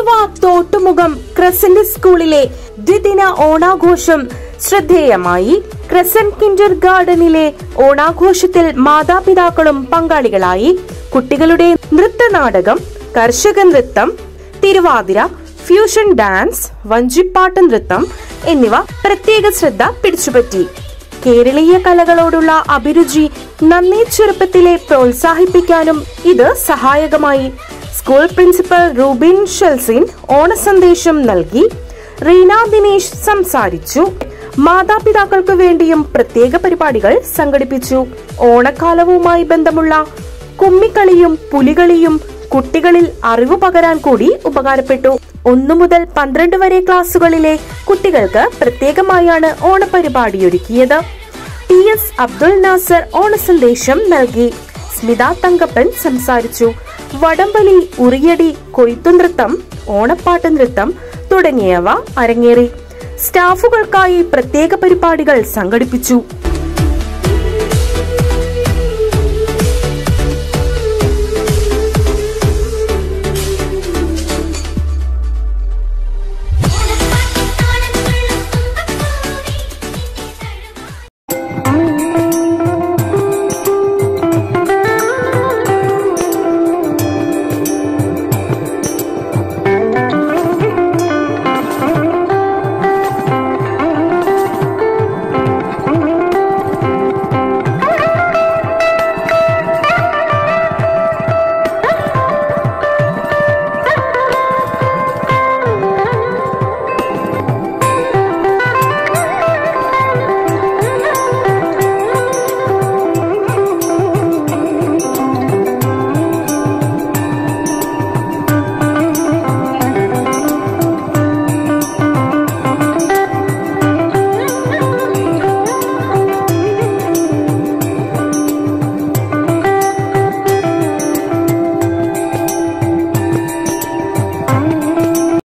എന്നിവ തോട്ടുമുഖം ക്രസന്റ് സ്കൂളിലെ ദ്വിദിന ഓണാഘോഷം ശ്രദ്ധേയമായി ക്രസന്റ് കിൻഡർ ഗാർഡനിലെ ഓണാഘോഷത്തിൽ മാതാപിതാക്കളും പങ്കാളികളായി കുട്ടികളുടെ നൃത്തനാടകം കർഷക നൃത്തം തിരുവാതിര ഫ്യൂഷൻ ഡാൻസ് വഞ്ചിപ്പാട്ട് നൃത്തം എന്നിവ പ്രത്യേക ശ്രദ്ധ പിടിച്ചുപറ്റി കേരളീയ കലകളോടുള്ള അഭിരുചി നന്നേ ചെറുപ്പത്തിലെ പ്രോത്സാഹിപ്പിക്കാനും ഇത് സഹായകമായി സ്കൂൾ പ്രിൻസിപ്പൽ റൂബിൻ ഷെൽസിൻ ഓണസന്ദേശം നൽകി റീന ദിനേശ് സംസാരിച്ചു മാതാപിതാക്കൾക്ക് വേണ്ടിയും പ്രത്യേക പരിപാടികൾ സംഘടിപ്പിച്ചു ഓണക്കാലവുമായി ബന്ധമുള്ള കുമ്മിക്കളിയും പുലികളിയും കുട്ടികളിൽ അറിവ് പകരാൻ കൂടി ഉപകാരപ്പെട്ടു ഒന്നു മുതൽ പന്ത്രണ്ട് വരെ ക്ലാസ്സുകളിലെ കുട്ടികൾക്ക് പ്രത്യേകമായാണ് ഓണപരിപാടിയൊരുക്കിയത് ടി എസ് അബ്ദുൽ നാസർ ഓണസന്ദേശം നൽകി സ്മിത തങ്കപ്പൻ സംസാരിച്ചു വടംവലി ഉറിയടി കൊയ്ത്തുനൃത്തം ഓണപ്പാട്ട് നൃത്തം തുടങ്ങിയവ അരങ്ങേറി സ്റ്റാഫുകൾക്കായി പ്രത്യേക പരിപാടികൾ സംഘടിപ്പിച്ചു